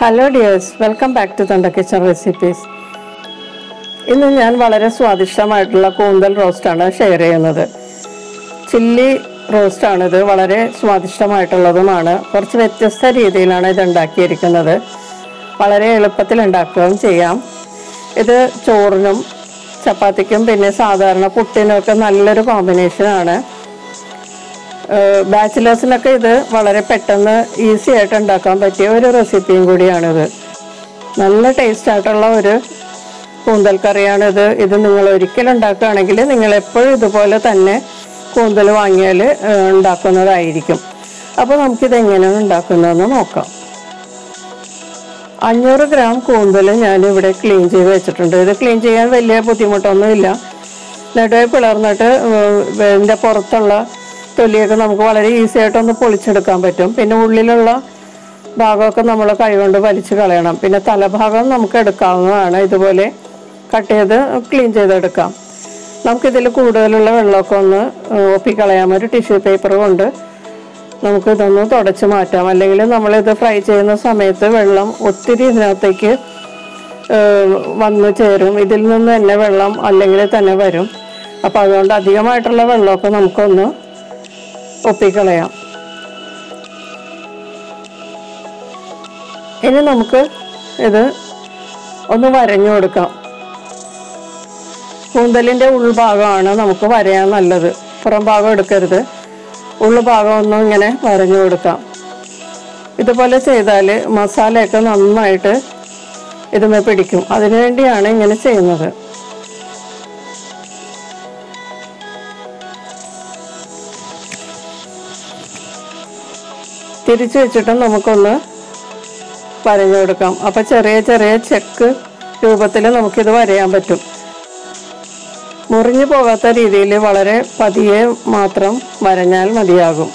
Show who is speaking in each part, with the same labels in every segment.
Speaker 1: hello dears welcome back to തണ്ട kitchen recipes ഇന്ന് ഞാൻ വളരെ സ്വാദിഷ്ടമായിട്ടുള്ള കൂന്തൽ റോസ്റ്റാണ് ഷെയർ ചെയ്യുന്നത് ചില്ലി റോസ്റ്റാണിത് വളരെ സ്വാദിഷ്ടമായിട്ടുള്ളതുമാണ് കുറച്ച് വ്യത്യസ്ത രീതിയിലാണ് ഇത് ഉണ്ടാക്കിയിരിക്കുന്നത് വളരെ എളുപ്പത്തിൽ ഉണ്ടാക്കുകയും ചെയ്യാം ഇത് ചോറിനും ചപ്പാത്തിക്കും പിന്നെ സാധാരണ പുട്ടിനും ഒക്കെ നല്ലൊരു കോമ്പിനേഷനാണ് ബാച്ചിലേഴ്സിനൊക്കെ ഇത് വളരെ പെട്ടെന്ന് ഈസി ആയിട്ട് ഉണ്ടാക്കാൻ പറ്റിയ ഒരു റെസിപ്പിയും കൂടിയാണിത് നല്ല ടേസ്റ്റ് ആയിട്ടുള്ള ഒരു കൂന്തൽ കറിയാണിത് ഇത് നിങ്ങൾ ഒരിക്കലും ഉണ്ടാക്കുകയാണെങ്കിൽ നിങ്ങൾ എപ്പോഴും ഇതുപോലെ തന്നെ കൂന്തൽ വാങ്ങിയാൽ ഏഹ്, ഉണ്ടാക്കുന്നതായിരിക്കും അപ്പോൾ നമുക്കിത് എങ്ങനെയാണ് ഉണ്ടാക്കുന്നതെന്ന് നോക്കാം അഞ്ഞൂറ് ഗ്രാം കൂന്തൽ ഞാനിവിടെ ക്ലീൻ ചെയ്ത് വെച്ചിട്ടുണ്ട് ഇത് ക്ലീൻ ചെയ്യാൻ വലിയ ബുദ്ധിമുട്ടൊന്നുമില്ല നടുവേ പിളർന്നിട്ട് ഇതിൻ്റെ പുറത്തുള്ള തൊലിയൊക്കെ നമുക്ക് വളരെ ഈസി ആയിട്ടൊന്ന് പൊളിച്ചെടുക്കാൻ പറ്റും പിന്നെ ഉള്ളിലുള്ള ഭാഗമൊക്കെ നമ്മൾ കൈകൊണ്ട് വലിച്ചു കളയണം പിന്നെ തലഭാഗം നമുക്ക് എടുക്കാവുന്നതാണ് ഇതുപോലെ കട്ട് ചെയ്ത് ക്ലീൻ ചെയ്തെടുക്കാം നമുക്കിതിൽ കൂടുതലുള്ള വെള്ളമൊക്കെ ഒന്ന് ഒപ്പിക്കളയാം ഒരു ടിഷ്യൂ പേപ്പർ കൊണ്ട് നമുക്ക് ഇതൊന്ന് തുടച്ച് മാറ്റാം അല്ലെങ്കിൽ നമ്മളിത് ഫ്രൈ ചെയ്യുന്ന സമയത്ത് വെള്ളം ഒത്തിരി ഇതിനകത്തേക്ക് ഏഹ്, വന്നു ചേരും ഇതിൽ നിന്ന് തന്നെ വെള്ളം അല്ലെങ്കിൽ തന്നെ വരും അപ്പം അതുകൊണ്ട് അധികമായിട്ടുള്ള വെള്ളമൊക്കെ നമുക്കൊന്ന് ഒപ്പിക്കളയാം ഇനി നമുക്ക് ഇത് ഒന്ന് വരഞ്ഞു കൊടുക്കാം കൂന്തലിൻ്റെ ഉൾഭാഗമാണ് നമുക്ക് വരയാൻ നല്ലത് പുറം ഭാഗം എടുക്കരുത് ഉൾഭാഗം ഒന്നും ഇങ്ങനെ വരഞ്ഞു കൊടുക്കാം ഇതുപോലെ ചെയ്താൽ മസാലയൊക്കെ നന്നായിട്ട് ഇതുമേ പിടിക്കും അതിനുവേണ്ടിയാണ് ഇങ്ങനെ ചെയ്യുന്നത് തിരിച്ചു വെച്ചിട്ട് നമുക്കൊന്ന് വരഞ്ഞു കൊടുക്കാം അപ്പം ചെറിയ ചെറിയ ചെക്ക് രൂപത്തിൽ നമുക്കിത് വരയാൻ പറ്റും മുറിഞ്ഞു പോകാത്ത രീതിയിൽ വളരെ പതിയെ മാത്രം വരഞ്ഞാൽ മതിയാകും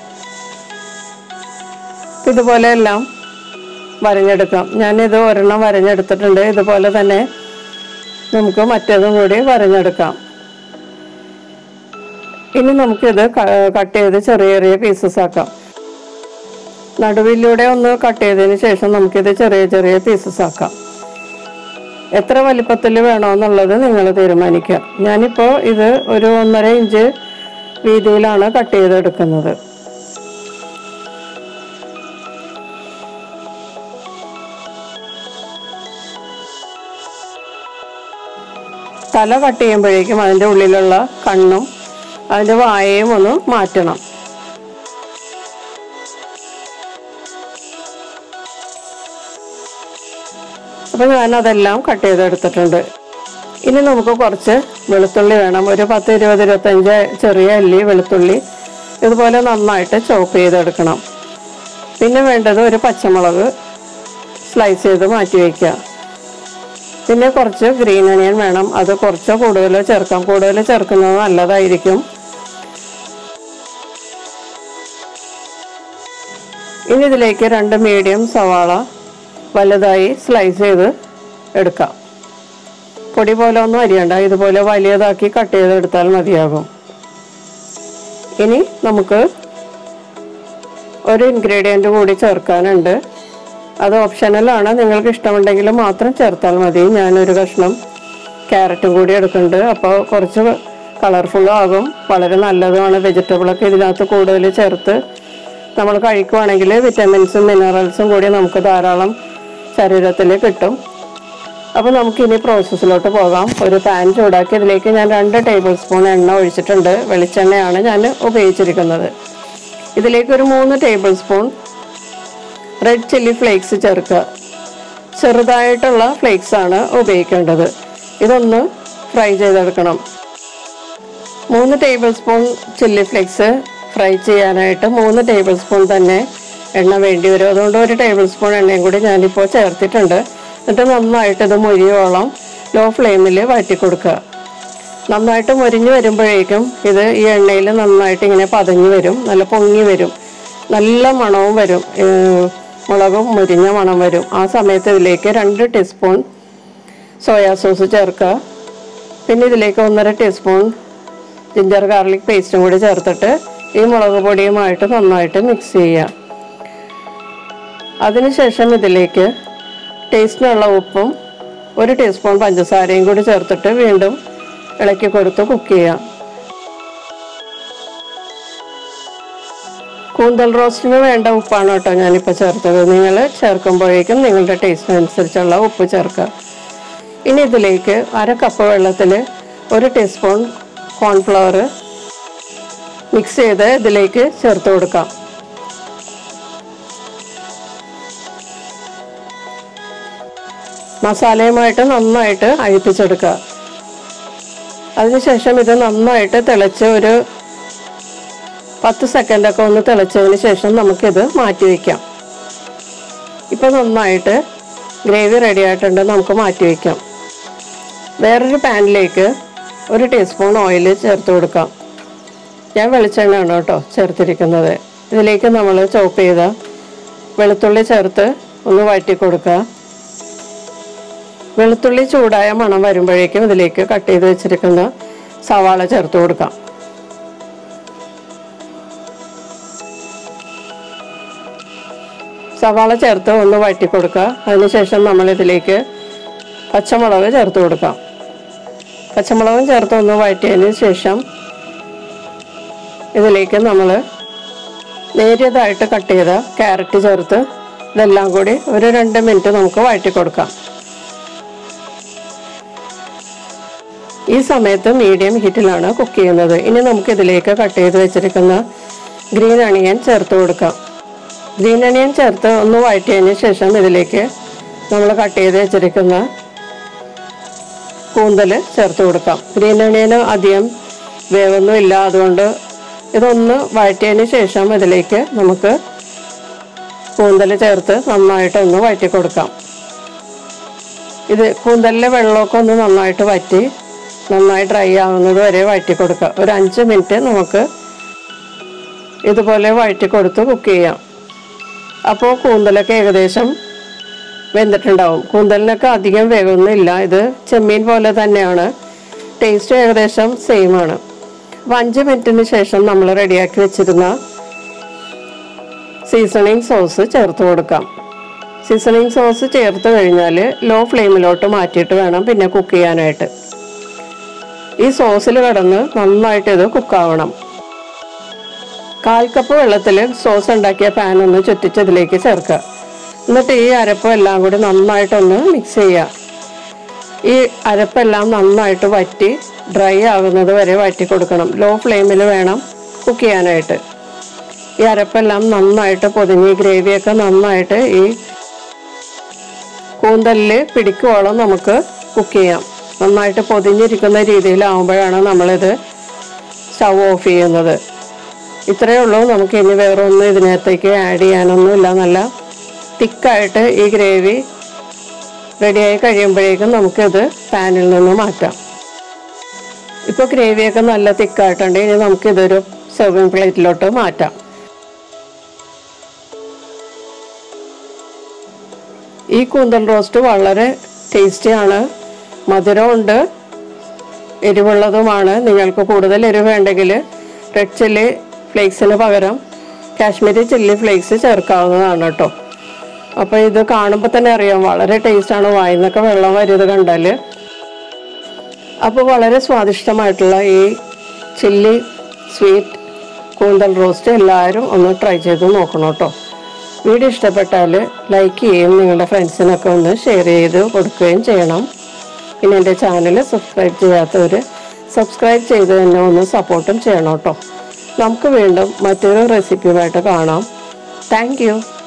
Speaker 1: ഇതുപോലെ എല്ലാം വരഞ്ഞെടുക്കാം ഞാനിത് ഒരെണ്ണം വരഞ്ഞെടുത്തിട്ടുണ്ട് ഇതുപോലെ തന്നെ നമുക്ക് മറ്റേതും കൂടി വരഞ്ഞെടുക്കാം ഇനി നമുക്കിത് കട്ട് ചെയ്ത് ചെറിയ ചെറിയ പീസസ് ആക്കാം നടുവിലൂടെ ഒന്ന് കട്ട് ചെയ്തതിന് ശേഷം നമുക്കിത് ചെറിയ ചെറിയ പീസസ് ആക്കാം എത്ര വലിപ്പത്തിൽ വേണമെന്നുള്ളത് നിങ്ങൾ തീരുമാനിക്കുക ഞാനിപ്പോൾ ഇത് ഒരു ഒന്നര ഇഞ്ച് വീതിയിലാണ് കട്ട് ചെയ്തെടുക്കുന്നത് തല കട്ട് ചെയ്യുമ്പോഴേക്കും അതിൻ്റെ ഉള്ളിലുള്ള കണ്ണും അതിൻ്റെ വായയും ഒന്ന് മാറ്റണം അപ്പോൾ ഞാനതെല്ലാം കട്ട് ചെയ്തെടുത്തിട്ടുണ്ട് ഇനി നമുക്ക് കുറച്ച് വെളുത്തുള്ളി വേണം ഒരു പത്ത് ഇരുപത് ഇരുപത്തഞ്ച് ചെറിയ അല്ലി വെളുത്തുള്ളി ഇതുപോലെ നന്നായിട്ട് ചോപ്പ് ചെയ്തെടുക്കണം പിന്നെ വേണ്ടത് ഒരു പച്ചമുളക് സ്ലൈസ് ചെയ്ത് മാറ്റി വയ്ക്കുക പിന്നെ കുറച്ച് ഗ്രീൻ അണിയൻ വേണം അത് കുറച്ചോ കൂടുതലോ ചേർക്കാം കൂടുതൽ ചേർക്കുന്നത് നല്ലതായിരിക്കും ഇനി ഇതിലേക്ക് രണ്ട് മീഡിയം സവാള വലുതായി സ്ലൈസ് ചെയ്ത് എടുക്കാം പൊടി പോലെ ഒന്നും അരിയണ്ട ഇതുപോലെ വലിയതാക്കി കട്ട് ചെയ്തെടുത്താൽ മതിയാകും ഇനി നമുക്ക് ഒരു ഇൻഗ്രീഡിയൻ്റ് കൂടി ചേർക്കാനുണ്ട് അത് ഓപ്ഷണലാണ് നിങ്ങൾക്ക് ഇഷ്ടമുണ്ടെങ്കിൽ മാത്രം ചേർത്താൽ മതി ഞാനൊരു കഷ്ണം ക്യാരറ്റും കൂടി എടുക്കുന്നുണ്ട് അപ്പോൾ കുറച്ച് കളർഫുള്ളും ആകും വളരെ നല്ലതുമാണ് വെജിറ്റബിളൊക്കെ ഇതിനകത്ത് കൂടുതൽ ചേർത്ത് നമ്മൾ കഴിക്കുവാണെങ്കിൽ വിറ്റമിൻസും മിനറൽസും കൂടി നമുക്ക് ധാരാളം ശരീരത്തിൽ കിട്ടും അപ്പോൾ നമുക്കിനി പ്രോസസ്സിലോട്ട് പോകാം ഒരു പാൻ ചൂടാക്കി ഇതിലേക്ക് ഞാൻ രണ്ട് ടേബിൾ സ്പൂൺ എണ്ണ ഒഴിച്ചിട്ടുണ്ട് വെളിച്ചെണ്ണയാണ് ഞാൻ ഉപയോഗിച്ചിരിക്കുന്നത് ഇതിലേക്ക് ഒരു മൂന്ന് tablespoon red chilli flakes ചേർക്കുക ചെറുതായിട്ടുള്ള ഫ്ലേക്സ് ആണ് ഉപയോഗിക്കേണ്ടത് ഇതൊന്ന് ഫ്രൈ ചെയ്തെടുക്കണം മൂന്ന് tablespoon chilli flakes fry ചെയ്യാനായിട്ട് മൂന്ന് ടേബിൾ സ്പൂൺ തന്നെ എണ്ണ വേണ്ടി വരും അതുകൊണ്ട് ഒരു ടേബിൾ സ്പൂൺ എണ്ണയും കൂടി ഞാനിപ്പോൾ ചേർത്തിട്ടുണ്ട് എന്നിട്ട് നന്നായിട്ട് ഇത് മുരിയോളം ലോ ഫ്ലെയിമിൽ വഴറ്റി കൊടുക്കുക നന്നായിട്ട് മുരിഞ്ഞ് വരുമ്പോഴേക്കും ഇത് ഈ എണ്ണയിൽ നന്നായിട്ട് ഇങ്ങനെ പതഞ്ഞ് വരും നല്ല പൊങ്ങി വരും നല്ല മണവും വരും ഏഹ് മുളകും മുരിഞ്ഞ മണം വരും ആ സമയത്ത് ഇതിലേക്ക് രണ്ട് ടീസ്പൂൺ സോയാ സോസ് ചേർക്കുക പിന്നെ ഇതിലേക്ക് ഒന്നര ടീസ്പൂൺ ജിഞ്ചർ ഗാർലിക് പേസ്റ്റും കൂടി ചേർത്തിട്ട് ഈ മുളക് പൊടിയുമായിട്ട് നന്നായിട്ട് മിക്സ് ചെയ്യുക അതിനുശേഷം ഇതിലേക്ക് ടേസ്റ്റിനുള്ള ഉപ്പും ഒരു ടീസ്പൂൺ പഞ്ചസാരയും കൂടി ചേർത്തിട്ട് വീണ്ടും ഇളക്കി കൊടുത്ത് കുക്ക് ചെയ്യാം കൂന്തൽ റോസ്റ്റിന് വേണ്ട ഉപ്പാണ് കേട്ടോ ഞാനിപ്പോൾ ചേർത്തത് നിങ്ങൾ ചേർക്കുമ്പോഴേക്കും നിങ്ങളുടെ ടേസ്റ്റിനനുസരിച്ചുള്ള ഉപ്പ് ചേർക്കുക ഇനി ഇതിലേക്ക് അര കപ്പ് വെള്ളത്തിൽ ഒരു ടീസ്പൂൺ കോൺഫ്ലവർ മിക്സ് ചെയ്ത് ഇതിലേക്ക് ചേർത്ത് കൊടുക്കാം മസാലയുമായിട്ട് നന്നായിട്ട് അഴിപ്പിച്ചെടുക്കുക അതിനുശേഷം ഇത് നന്നായിട്ട് തിളച്ച് ഒരു പത്ത് സെക്കൻഡൊക്കെ ഒന്ന് തിളച്ചതിന് ശേഷം നമുക്കിത് മാറ്റി വയ്ക്കാം ഇപ്പം നന്നായിട്ട് ഗ്രേവി റെഡി ആയിട്ടുണ്ട് നമുക്ക് മാറ്റി വയ്ക്കാം വേറൊരു പാനിലേക്ക് ഒരു ടീസ്പൂൺ ഓയിൽ ചേർത്ത് കൊടുക്കാം ഞാൻ വെളിച്ചെണ്ണയാണ് കേട്ടോ ചേർത്തിരിക്കുന്നത് ഇതിലേക്ക് നമ്മൾ ചോപ്പ് ചെയ്ത വെളുത്തുള്ളി ചേർത്ത് ഒന്ന് വഴറ്റി കൊടുക്കുക വെളുത്തുള്ളി ചൂടായ മണം വരുമ്പോഴേക്കും ഇതിലേക്ക് കട്ട് ചെയ്ത് വെച്ചിരിക്കുന്ന സവാള ചേർത്ത് കൊടുക്കാം സവാള ചേർത്ത് ഒന്ന് വഴറ്റി കൊടുക്കുക അതിനുശേഷം നമ്മൾ ഇതിലേക്ക് പച്ചമുളക് ചേർത്ത് കൊടുക്കാം പച്ചമുളകും ചേർത്ത് ഒന്ന് വഴറ്റിയതിന് ശേഷം ഇതിലേക്ക് നമ്മൾ നേരിയതായിട്ട് കട്ട് ചെയ്ത ക്യാരറ്റ് ചേർത്ത് ഇതെല്ലാം കൂടി ഒരു രണ്ട് മിനിറ്റ് നമുക്ക് വഴറ്റി കൊടുക്കാം ഈ സമയത്ത് മീഡിയം ഹീറ്റിലാണ് കുക്ക് ചെയ്യുന്നത് ഇനി നമുക്ക് ഇതിലേക്ക് കട്ട് ചെയ്ത് വെച്ചിരിക്കുന്ന ഗ്രീൻ അണിയൻ ചേർത്ത് കൊടുക്കാം ഗ്രീൻ അണിയൻ ചേർത്ത് ഒന്ന് വഴറ്റിയതിന് ശേഷം ഇതിലേക്ക് നമ്മൾ കട്ട് ചെയ്ത് വെച്ചിരിക്കുന്ന കൂന്തൽ ചേർത്ത് കൊടുക്കാം ഗ്രീൻ അണിയന് അധികം വേവൊന്നും ഇല്ല അതുകൊണ്ട് ഇതൊന്ന് വഴറ്റിയതിന് ശേഷം ഇതിലേക്ക് നമുക്ക് കൂന്തൽ ചേർത്ത് നന്നായിട്ടൊന്ന് വഴറ്റി കൊടുക്കാം ഇത് കൂന്തലിലെ വെള്ളമൊക്കെ ഒന്ന് നന്നായിട്ട് വറ്റി നന്നായി ഡ്രൈ ആവുന്നത് വരെ വഴറ്റി കൊടുക്കുക ഒരു അഞ്ച് മിനിറ്റ് നമുക്ക് ഇതുപോലെ വഴറ്റി കൊടുത്ത് കുക്ക് ചെയ്യാം അപ്പോൾ കൂന്തലൊക്കെ ഏകദേശം വെന്തിട്ടുണ്ടാവും കൂന്തലിനൊക്കെ അധികം വേഗമൊന്നുമില്ല ഇത് ചെമ്മീൻ പോലെ തന്നെയാണ് ടേസ്റ്റ് ഏകദേശം സെയിം ആണ് അപ്പോൾ അഞ്ച് മിനിറ്റിന് ശേഷം നമ്മൾ റെഡിയാക്കി വെച്ചിരുന്ന സീസണിങ് സോസ് ചേർത്ത് കൊടുക്കാം സീസണിങ് സോസ് ചേർത്ത് കഴിഞ്ഞാൽ ലോ ഫ്ലെയിമിലോട്ട് മാറ്റിയിട്ട് വേണം പിന്നെ കുക്ക് ചെയ്യാനായിട്ട് ഈ സോസിൽ കിടന്ന് നന്നായിട്ട് ഇത് കുക്കാവണം കാൽ കപ്പ് വെള്ളത്തിൽ സോസ് ഉണ്ടാക്കിയ പാൻ ഒന്ന് ചുറ്റിച്ച് ഇതിലേക്ക് ചേർക്കുക എന്നിട്ട് ഈ അരപ്പ് എല്ലാം കൂടി നന്നായിട്ടൊന്ന് മിക്സ് ചെയ്യുക ഈ അരപ്പെല്ലാം നന്നായിട്ട് വറ്റി ഡ്രൈ ആകുന്നത് വരെ വറ്റി കൊടുക്കണം ലോ ഫ്ലെയിമിൽ വേണം കുക്ക് ചെയ്യാനായിട്ട് ഈ അരപ്പെല്ലാം നന്നായിട്ട് പൊതിഞ്ഞ് ഈ ഗ്രേവിയൊക്കെ നന്നായിട്ട് ഈ കൂന്തലിൽ പിടിക്കുവോളം നമുക്ക് കുക്ക് ചെയ്യാം നന്നായിട്ട് പൊതിഞ്ഞിരിക്കുന്ന രീതിയിലാവുമ്പോഴാണ് നമ്മളിത് സ്റ്റൗ ഓഫ് ചെയ്യുന്നത് ഇത്രയേ ഉള്ളൂ നമുക്ക് ഇനി വേറെ ഒന്നും ഇതിനകത്തേക്ക് ആഡ് ചെയ്യാനൊന്നുമില്ല നല്ല തിക്കായിട്ട് ഈ ഗ്രേവി റെഡിയായി കഴിയുമ്പോഴേക്കും നമുക്കിത് പാനിൽ നിന്ന് മാറ്റാം ഇപ്പോൾ ഗ്രേവിയൊക്കെ നല്ല തിക്കായിട്ടുണ്ട് ഇനി നമുക്കിതൊരു സെർവിങ് പ്ലേറ്റിലോട്ട് മാറ്റാം ഈ കൂന്തൽ റോസ്റ്റ് വളരെ ടേസ്റ്റിയാണ് മധുരമുണ്ട് എരിവുള്ളതുമാണ് നിങ്ങൾക്ക് കൂടുതൽ എരിവ് വേണ്ടെങ്കിൽ റെഡ് ചില്ലി ഫ്ലേക്സിന് പകരം കാശ്മീരി ചില്ലി ഫ്ലേക്സ് ചേർക്കാവുന്നതാണ് കേട്ടോ അപ്പോൾ ഇത് കാണുമ്പോൾ തന്നെ അറിയാം വളരെ ടേസ്റ്റാണ് വായിന്നൊക്കെ വെള്ളം വരുന്നത് കണ്ടാൽ അപ്പോൾ വളരെ സ്വാദിഷ്ടമായിട്ടുള്ള ഈ ചില്ലി സ്വീറ്റ് കൂന്തൽ റോസ്റ്റ് എല്ലാവരും ഒന്ന് ട്രൈ ചെയ്ത് നോക്കണം കേട്ടോ വീഡിയോ ഇഷ്ടപ്പെട്ടാൽ ലൈക്ക് ചെയ്യുകയും നിങ്ങളുടെ ഫ്രണ്ട്സിനൊക്കെ ഒന്ന് ഷെയർ ചെയ്ത് കൊടുക്കുകയും ചെയ്യണം പിന്നെ എൻ്റെ ചാനൽ സബ്സ്ക്രൈബ് ചെയ്യാത്തവർ സബ്സ്ക്രൈബ് ചെയ്ത് തന്നെ ഒന്ന് സപ്പോർട്ടും ചെയ്യണം കേട്ടോ നമുക്ക് വീണ്ടും മറ്റൊരു റെസിപ്പിയുമായിട്ട് കാണാം താങ്ക്